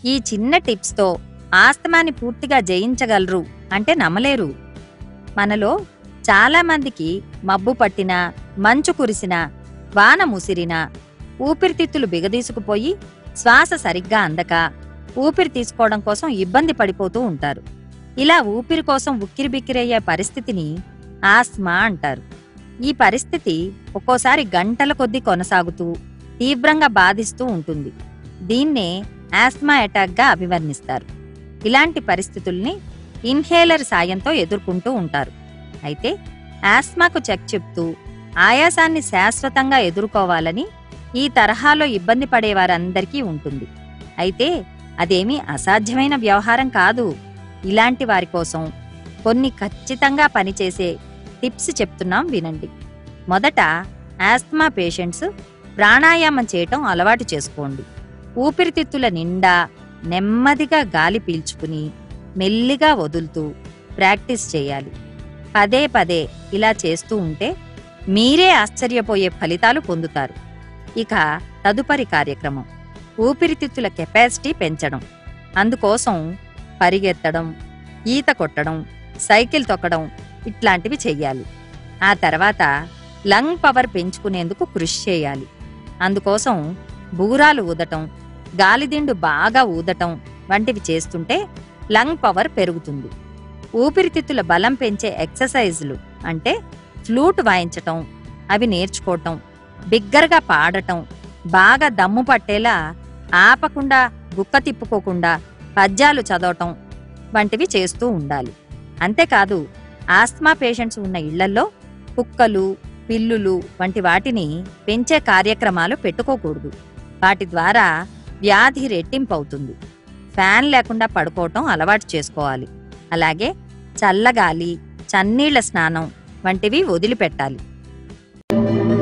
ఈ చిన్న టిప్స్తో ఆస్తమాని పూర్తిగా జయించగలరు అంటే నమ్మలేరు మనలో చాలా మందికి మబ్బు పట్టినా మంచు కురిసినా వాన ముసిరినా ఊపిరితిత్తులు బిగదీసుకుపోయి శ్వాస సరిగ్గా అందక ఊపిరి తీసుకోవడం కోసం ఇబ్బంది పడిపోతూ ఉంటారు ఇలా ఊపిరి కోసం ఉక్కిరిబిక్కిరయ్యే పరిస్థితిని ఆస్మా అంటారు ఈ పరిస్థితి ఒక్కోసారి గంటల కొద్దీ కొనసాగుతూ తీవ్రంగా బాధిస్తూ ఉంటుంది దీన్నే ఆస్మా అటాక్గా అభివర్ణిస్తారు ఇలాంటి పరిస్థితుల్ని ఇన్హేలర్ సాయంతో ఎదుర్కొంటూ ఉంటారు అయితే ఆస్మాకు చెక్ చెప్తూ ఆయాసాన్ని శాశ్వతంగా ఎదుర్కోవాలని ఈ తరహాలో ఇబ్బంది పడేవారందరికీ ఉంటుంది అయితే అదేమీ అసాధ్యమైన వ్యవహారం కాదు ఇలాంటి వారి కోసం కొన్ని ఖచ్చితంగా పనిచేసే టిప్స్ చెప్తున్నాం వినండి మొదట ఆస్తమా పేషెంట్స్ ప్రాణాయామం చేయటం అలవాటు చేసుకోండి ఊపిరితిత్తుల నిండా నెమ్మదిగా గాలి పీల్చుకుని మెల్లిగా వదులుతూ ప్రాక్టీస్ చేయాలి పదే పదే ఇలా చేస్తూ ఉంటే మీరే ఆశ్చర్యపోయే ఫలితాలు పొందుతారు ఇక తదుపరి కార్యక్రమం ఊపిరితిత్తుల కెపాసిటీ పెంచడం అందుకోసం పరిగెత్తడం ఈత కొట్టడం సైకిల్ తొక్కడం ఇట్లాంటివి చెయ్యాలి ఆ తర్వాత లంగ్ పవర్ పెంచుకునేందుకు కృషి చేయాలి అందుకోసం బూరాలు ఊదటం గాలిదిండు బాగా ఊదటం వంటివి చేస్తుంటే లంగ్ పవర్ పెరుగుతుంది ఊపిరితిత్తుల బలం పెంచే ఎక్సర్సైజులు అంటే ఫ్లూట్ వాయించటం అవి నేర్చుకోవటం బిగ్గరగా పాడటం బాగా దమ్ము పట్టేలా ఆపకుండా గుక్క తిప్పుకోకుండా పద్యాలు చదవటం వంటివి చేస్తూ ఉండాలి అంతేకాదు ఆస్మా పేషెంట్స్ ఉన్న ఇళ్లల్లో కుక్కలు పిల్లులు వంటి వాటిని పెంచే కార్యక్రమాలు పెట్టుకోకూడదు వాటి ద్వారా వ్యాధి రెట్టింపవుతుంది ఫ్యాన్ లేకుండా పడుకోవటం అలవాటు చేసుకోవాలి అలాగే చల్లగాలి చన్నీళ్ల స్నానం వంటివి వదిలిపెట్టాలి